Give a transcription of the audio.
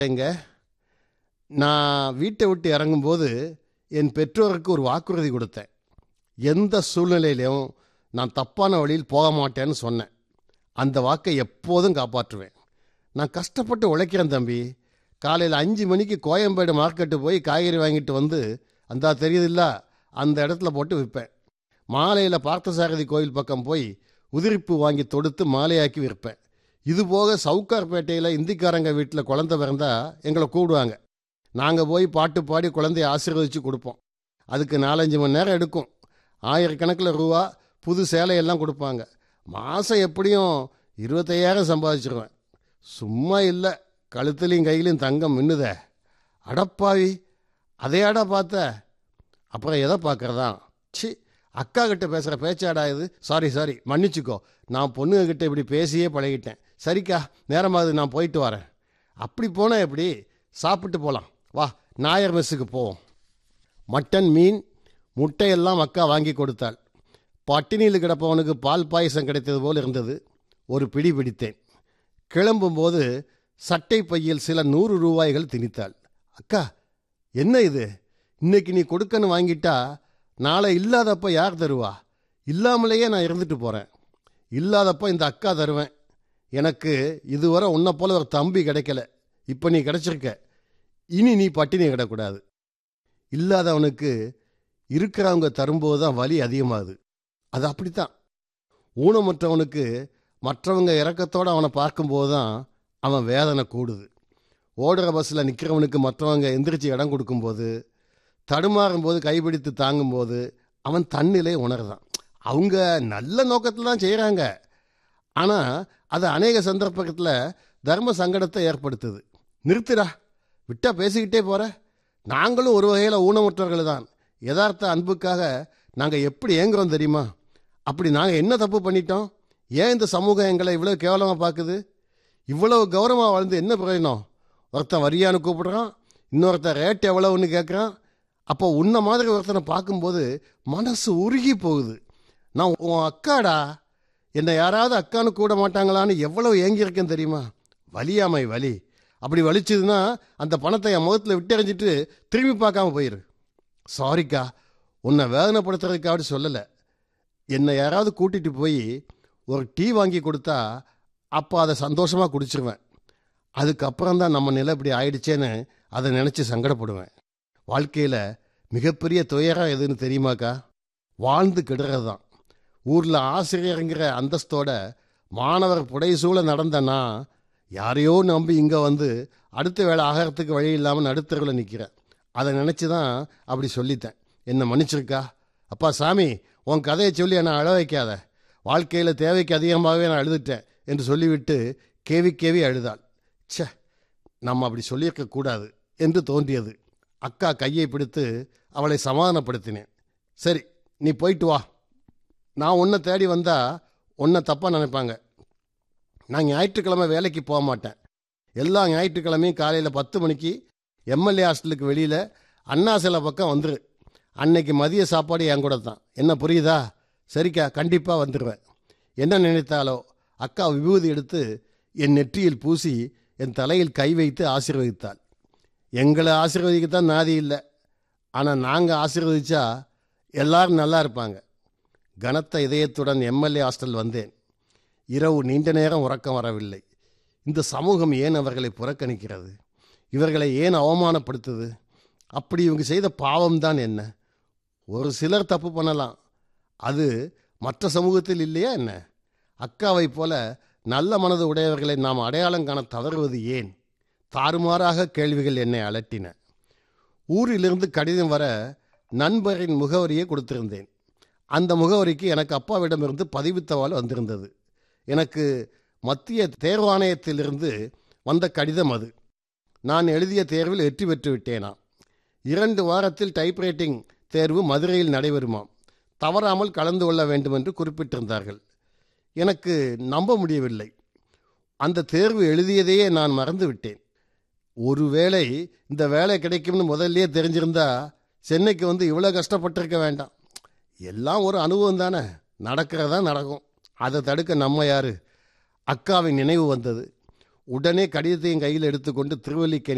எங்க நான் வீட்டை விட்டு இறங்கும்போது என் பெற்றோருக்கு ஒரு வாக்குறுதி கொடுத்தேன் எந்த சூழ்நிலையிலையும் நான் தப்பான வழியில் போக மாட்டேன்னு சொன்னேன் அந்த வாக்கை எப்போதும் காப்பாற்றுவேன் நான் கஷ்டப்பட்டு உழைக்கிறேன் தம்பி காலையில் அஞ்சு மணிக்கு கோயம்பேடு மார்க்கெட்டு போய் காய்கறி வாங்கிட்டு வந்து அந்த தெரியுதில்ல அந்த இடத்துல போட்டு விற்பேன் மாலையில் பார்த்தசாரதி கோயில் பக்கம் போய் உதிரிப்பு வாங்கி தொடுத்து மாலையாக்கி விற்பேன் இது போக சவுக்கார்பேட்டையில் இந்திக்காரங்க வீட்டில் குழந்தை பிறந்தா எங்களை கூப்பிடுவாங்க நாங்கள் போய் பாட்டு பாடி குழந்தைய ஆசீர்வதிச்சு கொடுப்போம் அதுக்கு நாலஞ்சு மணி நேரம் எடுக்கும் ஆயிரக்கணக்கில் ரூபா புது சேலையெல்லாம் கொடுப்பாங்க மாதம் எப்படியும் இருபத்தையாயிரம் சம்பாதிச்சிருவேன் சும்மா இல்லை கழுத்துலையும் கையிலையும் தங்கம் மின்னுதே அடப்பாவி அதையாடா பார்த்த அப்புறம் எதை பார்க்கறதா சி அக்கா கிட்ட பேசுகிற பேச்சாடா இது சாரி சாரி மன்னிச்சுக்கோ நான் பொண்ணுங்க கிட்ட இப்படி பேசியே பழகிட்டேன் சரிக்கா நேரமாவது நான் போயிட்டு வரேன் அப்படி போனால் எப்படி சாப்பிட்டு போகலாம் வா நாயர் மெஸ்ஸுக்கு போவோம் மட்டன் மீன் முட்டையெல்லாம் அக்கா வாங்கி கொடுத்தாள் பட்டினியில் கிடப்பவனுக்கு பால் பாயசம் கிடைத்தது போல் இருந்தது ஒரு பிடி பிடித்தேன் கிளம்பும்போது சட்டை பையில் சில நூறு ரூபாய்கள் திணித்தாள் அக்கா என்ன இது இன்னைக்கு நீ கொடுக்கன்னு வாங்கிட்டா நாளை இல்லாதப்ப யார் தருவா இல்லாமலேயே நான் இருந்துட்டு போகிறேன் இல்லாதப்ப இந்த அக்கா தருவேன் எனக்கு இதுவரை உன்னை போல ஒரு தம்பி கிடைக்கல இப்போ நீ கிடைச்சிருக்க இனி நீ பட்டினி கிடக்கூடாது இல்லாதவனுக்கு இருக்கிறவங்க தரும்போது தான் வலி அதிகமாகுது அது அப்படித்தான் ஊனமுற்றவனுக்கு மற்றவங்க இறக்கத்தோடு அவனை பார்க்கும்போது தான் அவன் வேதனை கூடுது ஓடுற பஸ்ஸில் நிற்கிறவனுக்கு மற்றவங்க எந்திரிச்சு இடம் கொடுக்கும்போது தடுமாறும் போது கைப்பிடித்து தாங்கும்போது அவன் தன்னிலை உணர்தான் அவங்க நல்ல நோக்கத்தில் தான் செய்கிறாங்க ஆனால் அது அநேக சந்தர்ப்பத்தில் தர்ம சங்கடத்தை ஏற்படுத்துது நிறுத்துடா விட்டா பேசிக்கிட்டே போகிற நாங்களும் ஒரு வகையில் ஊனமுற்றவர்கள் தான் யதார்த்த அன்புக்காக நாங்கள் எப்படி ஏங்குறோம் தெரியுமா அப்படி நாங்கள் என்ன தப்பு பண்ணிட்டோம் ஏன் இந்த சமூகம் எங்களை இவ்வளோ கேவலமாக பார்க்குது இவ்வளவு கௌரவமாக வாழ்ந்து என்ன பிரயோஜனம் ஒருத்தன் வரியான்னு கூப்பிடுறான் இன்னொருத்தன் ரேட் எவ்வளவுன்னு கேட்குறான் அப்போ உன்ன மாதிரி ஒருத்தனை பார்க்கும்போது மனசு உருகி போகுது நான் உன் அக்காடா என்னை யாராவது அக்கான்னு கூட மாட்டாங்களான்னு எவ்வளவு ஏங்கியிருக்கேன் தெரியுமா வலியாமை வலி அப்படி வலிச்சதுன்னா அந்த பணத்தை என் முகத்தில் விட்டெறிஞ்சிட்டு திரும்பி பார்க்காம போயிரு சாரிக்கா உன்னை வேதனைப்படுத்துறதுக்காக சொல்லலை என்னை யாராவது கூட்டிகிட்டு போய் ஒரு டீ வாங்கி கொடுத்தா அப்போ அதை சந்தோஷமாக குடிச்சிருவேன் அதுக்கப்புறம் தான் நம்ம நிலை இப்படி ஆயிடுச்சேன்னு அதை நினச்சி சங்கடப்படுவேன் வாழ்க்கையில் மிகப்பெரிய துயரம் எதுன்னு தெரியுமாக்கா வாழ்ந்து கெடுறது தான் ஊரில் ஆசிரியருங்கிற அந்தஸ்தோட மாணவர் புடைசூழ நடந்தனா யாரையோ நம்பி இங்கே வந்து அடுத்த வேலை ஆகிறதுக்கு வழி இல்லாமல் நடுத்தருவில் நிற்கிறேன் அதை நினச்சி தான் அப்படி சொல்லித்தேன் என்னை மன்னிச்சிருக்கா அப்பா சாமி உன் கதையை சொல்லி என்னை அழ வைக்காத வாழ்க்கையில் தேவைக்கு அதிகமாகவே நான் அழுதுட்டேன் என்று சொல்லிவிட்டு கேவி கேவி அழுதாள் ச்சே நம்ம அப்படி சொல்லியிருக்க கூடாது என்று தோன்றியது அக்கா கையை பிடித்து அவளை சமாதானப்படுத்தினேன் சரி நீ போயிட்டு வா நான் உன்னை தேடி வந்தா உன்னை தப்பாக நினைப்பாங்க நான் ஞாயிற்றுக்கிழமை வேலைக்கு போக மாட்டேன் எல்லா ஞாயிற்றுக்கிழமையும் காலையில் பத்து மணிக்கு எம்எல்ஏ ஹாஸ்டலுக்கு வெளியில் அண்ணா சிலை பக்கம் வந்துரு அன்னைக்கு மதிய சாப்பாடு என் கூட தான் என்ன புரியுதா சரிக்கா கண்டிப்பாக வந்துடுவேன் என்ன நினைத்தாலோ அக்கா விபூதி எடுத்து என் நெற்றியில் பூசி என் தலையில் கை வைத்து ஆசீர்வதித்தாள் எங்களை ஆசீர்வதிக்கத்தான் நாதி இல்லை ஆனால் நாங்கள் ஆசீர்வதிச்சா எல்லாரும் நல்லா இருப்பாங்க கனத்த இதயத்துடன் எம்எல்ஏ ஹாஸ்டல் வந்தேன் இரவு நீண்ட நேரம் உறக்கம் வரவில்லை இந்த சமூகம் ஏன் அவர்களை புறக்கணிக்கிறது இவர்களை ஏன் அவமானப்படுத்துது அப்படி இவங்க செய்த பாவம்தான் என்ன ஒரு சிலர் தப்பு பண்ணலாம் அது மற்ற சமூகத்தில் இல்லையா என்ன அக்காவை போல நல்ல மனது உடையவர்களை நாம் அடையாளம் காண தவறுவது ஏன் தாறுமாறாக கேள்விகள் என்னை அலட்டின ஊரிலிருந்து கடிதம் வர நண்பரின் முகவரியை கொடுத்திருந்தேன் அந்த முகவரிக்கு எனக்கு அப்பாவிடமிருந்து பதிவு தபால் வந்திருந்தது எனக்கு மத்திய தேர்வாணையத்திலிருந்து வந்த கடிதம் அது நான் எழுதிய தேர்வில் வெற்றி பெற்று விட்டேனா இரண்டு வாரத்தில் டைப்ரைட்டிங் தேர்வு மதுரையில் நடைபெறுமாம் தவறாமல் கலந்து கொள்ள வேண்டும் என்று குறிப்பிட்டிருந்தார்கள் எனக்கு நம்ப முடியவில்லை அந்த தேர்வு எழுதியதையே நான் மறந்து விட்டேன் ஒருவேளை இந்த வேலை கிடைக்கும்னு முதல்லயே தெரிஞ்சிருந்தா சென்னைக்கு வந்து இவ்வளோ கஷ்டப்பட்டிருக்க வேண்டாம் எல்லாம் ஒரு அனுபவம் தானே நடக்கிறதா நடக்கும் அதை தடுக்க நம்ம யாரு அக்காவின் நினைவு வந்தது உடனே கடிதத்தையும் கையில் எடுத்துக்கொண்டு திருவல்லிக்கேணி